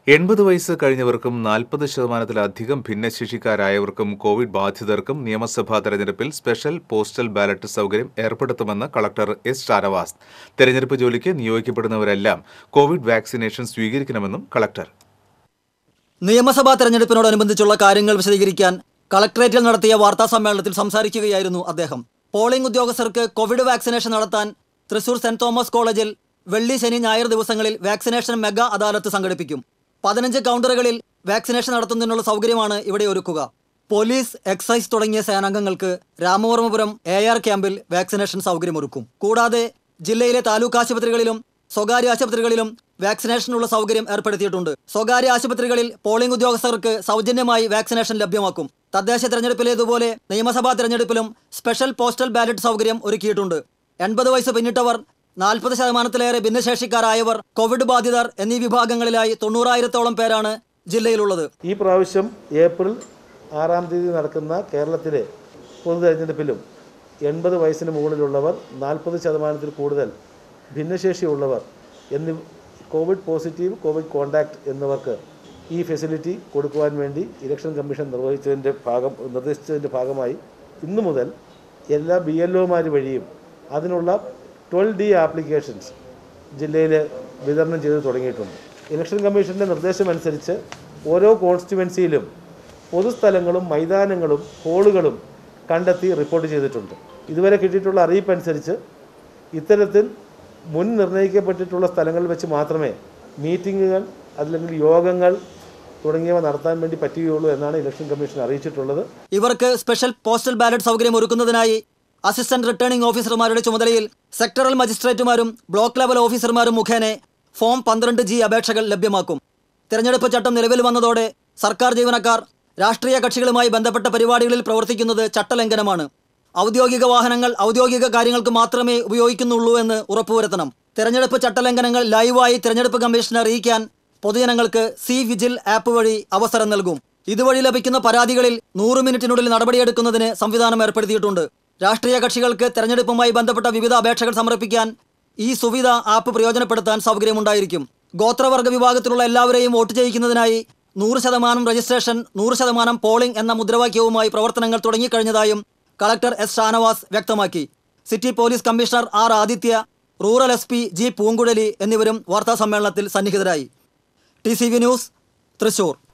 എൺപത് വയസ്സ് കഴിഞ്ഞവർക്കും നാൽപ്പത് ശതമാനത്തിലധികം ഭിന്നശേഷിക്കാരായവർക്കും കോവിഡ് ബാധിതർക്കും നിയമസഭാ തെരഞ്ഞെടുപ്പിൽ സ്പെഷ്യൽ പോസ്റ്റൽ ബാലറ്റ് സൗകര്യം ഏർപ്പെടുത്തുമെന്ന് കളക്ടർ എസ് ഷാനവാസ് തെരഞ്ഞെടുപ്പ് ജോലിക്ക് നിയോഗിക്കപ്പെടുന്നവരെല്ലാം കോവിഡ് വാക്സിനേഷൻ സ്വീകരിക്കണമെന്നും കളക്ടർ നിയമസഭാ തെരഞ്ഞെടുപ്പിനോടനുബന്ധിച്ചുള്ള കാര്യങ്ങൾ വിശദീകരിക്കാൻ കളക്ടറേറ്റിൽ നടത്തിയ വാർത്താ സമ്മേളനത്തിൽ സംസാരിക്കുകയായിരുന്നു അദ്ദേഹം പോളിംഗ് ഉദ്യോഗസ്ഥർക്ക് കോവിഡ് വാക്സിനേഷൻ നടത്താൻ തൃശൂർ സെന്റ് തോമസ് കോളേജിൽ വെള്ളി ശനി ഞായർ ദിവസങ്ങളിൽ വാക്സിനേഷൻ മെഗാ അദാലത്ത് സംഘടിപ്പിക്കും പതിനഞ്ച് കൗണ്ടറുകളിൽ വാക്സിനേഷൻ നടത്തുന്നതിനുള്ള സൗകര്യമാണ് ഇവിടെ ഒരുക്കുക പോലീസ് എക്സൈസ് തുടങ്ങിയ സേനാംഗങ്ങൾക്ക് രാമവർമ്മപുരം എ ആർ ക്യാമ്പിൽ വാക്സിനേഷൻ സൗകര്യമൊരുക്കും കൂടാതെ ജില്ലയിലെ താലൂക്ക് ആശുപത്രികളിലും സ്വകാര്യ ആശുപത്രികളിലും വാക്സിനേഷനുള്ള സൗകര്യം ഏർപ്പെടുത്തിയിട്ടുണ്ട് സ്വകാര്യ ആശുപത്രികളിൽ പോളിംഗ് ഉദ്യോഗസ്ഥർക്ക് സൗജന്യമായി വാക്സിനേഷൻ ലഭ്യമാക്കും തദ്ദേശ തെരഞ്ഞെടുപ്പിലേതുപോലെ നിയമസഭാ തെരഞ്ഞെടുപ്പിലും സ്പെഷ്യൽ പോസ്റ്റൽ ബാലറ്റ് സൗകര്യം ഒരുക്കിയിട്ടുണ്ട് എൺപത് വയസ്സ് പിന്നിട്ടവർ നാൽപ്പത് ശതമാനത്തിലേറെ ഭിന്നശേഷിക്കാരായവർ കോവിഡ് ബാധിതർ എന്നീ വിഭാഗങ്ങളിലായി തൊണ്ണൂറായിരത്തോളം പേരാണ് ജില്ലയിലുള്ളത് ഈ പ്രാവശ്യം ഏപ്രിൽ ആറാം തീയതി നടക്കുന്ന കേരളത്തിലെ പൊതു തെരഞ്ഞെടുപ്പിലും എൺപത് വയസ്സിന് മുകളിലുള്ളവർ നാൽപ്പത് ശതമാനത്തിൽ കൂടുതൽ ഭിന്നശേഷിയുള്ളവർ എന്നീ കോവിഡ് പോസിറ്റീവ് കോവിഡ് കോണ്ടാക്ട് എന്നിവർക്ക് ഈ ഫെസിലിറ്റി കൊടുക്കുവാൻ വേണ്ടി ഇലക്ഷൻ കമ്മീഷൻ നിർവഹിച്ചതിൻ്റെ ഭാഗം നിർദ്ദേശിച്ചതിൻ്റെ ഭാഗമായി ഇന്നു മുതൽ എല്ലാ ബി എൽ ഒമാർ വഴിയും അതിനുള്ള ട്വൽവ് ഡി ആപ്ലിക്കേഷൻസ് ജില്ലയിൽ വിതരണം ചെയ്ത് തുടങ്ങിയിട്ടുണ്ട് ഇലക്ഷൻ കമ്മീഷൻ്റെ നിർദ്ദേശമനുസരിച്ച് ഓരോ കോൺസ്റ്റിറ്റ്യുവൻസിയിലും പൊതുസ്ഥലങ്ങളും മൈതാനങ്ങളും ഹോളുകളും കണ്ടെത്തി റിപ്പോർട്ട് ചെയ്തിട്ടുണ്ട് ഇതുവരെ കിട്ടിയിട്ടുള്ള അറിയിപ്പ് അനുസരിച്ച് ഇത്തരത്തിൽ മുൻ നിർണ്ണയിക്കപ്പെട്ടിട്ടുള്ള സ്ഥലങ്ങളിൽ വെച്ച് മാത്രമേ മീറ്റിങ്ങുകൾ അല്ലെങ്കിൽ യോഗങ്ങൾ തുടങ്ങിയവ നടത്താൻ വേണ്ടി പറ്റുകയുള്ളൂ എന്നാണ് ഇലക്ഷൻ കമ്മീഷൻ അറിയിച്ചിട്ടുള്ളത് ഇവർക്ക് സ്പെഷ്യൽ പോസ്റ്റൽ ബാലറ്റ് സൗകര്യം ഒരുക്കുന്നതിനായി അസിസ്റ്റന്റ് റിട്ടേണിംഗ് ഓഫീസർമാരുടെ ചുമതലയിൽ സെക്ടറൽ മജിസ്ട്രേറ്റുമാരും ബ്ലോക്ക് ലെവൽ ഓഫീസർമാരും മുഖേന ഫോം പന്ത്രണ്ട് ജി അപേക്ഷകൾ ലഭ്യമാക്കും തെരഞ്ഞെടുപ്പ് ചട്ടം നിലവിൽ വന്നതോടെ സർക്കാർ ജീവനക്കാർ രാഷ്ട്രീയ കക്ഷികളുമായി ബന്ധപ്പെട്ട പരിപാടികളിൽ പ്രവർത്തിക്കുന്നത് ചട്ടലംഘനമാണ് ഔദ്യോഗിക വാഹനങ്ങൾ ഔദ്യോഗിക കാര്യങ്ങൾക്ക് മാത്രമേ ഉപയോഗിക്കുന്നുള്ളൂ എന്ന് ഉറപ്പുവരുത്തണം തെരഞ്ഞെടുപ്പ് ചട്ടലംഘനങ്ങൾ ലൈവായി തെരഞ്ഞെടുപ്പ് കമ്മീഷനെ അറിയിക്കാൻ പൊതുജനങ്ങൾക്ക് സി വിജിൽ ആപ്പ് വഴി അവസരം നൽകും ഇതുവഴി ലഭിക്കുന്ന പരാതികളിൽ നൂറ് മിനിറ്റിനുള്ളിൽ നടപടിയെടുക്കുന്നതിന് സംവിധാനം ഏർപ്പെടുത്തിയിട്ടുണ്ട് രാഷ്ട്രീയ കക്ഷികൾക്ക് തെരഞ്ഞെടുപ്പുമായി ബന്ധപ്പെട്ട വിവിധ അപേക്ഷകൾ സമർപ്പിക്കാൻ ഈ സുവിധ ആപ്പ് പ്രയോജനപ്പെടുത്താൻ സൗകര്യമുണ്ടായിരിക്കും ഗോത്രവർഗ വിഭാഗത്തിലുള്ള എല്ലാവരെയും വോട്ട് ചെയ്യിക്കുന്നതിനായി നൂറ് ശതമാനം രജിസ്ട്രേഷൻ നൂറ് ശതമാനം പോളിംഗ് എന്ന മുദ്രാവാക്യവുമായി പ്രവർത്തനങ്ങൾ തുടങ്ങിക്കഴിഞ്ഞതായും കളക്ടർ എസ് ഷാനവാസ് വ്യക്തമാക്കി city police commissioner R Aditya rural S P G Poonguzhali എന്നിവരും വാർത്താസമ്മേളനത്തിൽ സന്നിഹിതരായി T C V news Thrissur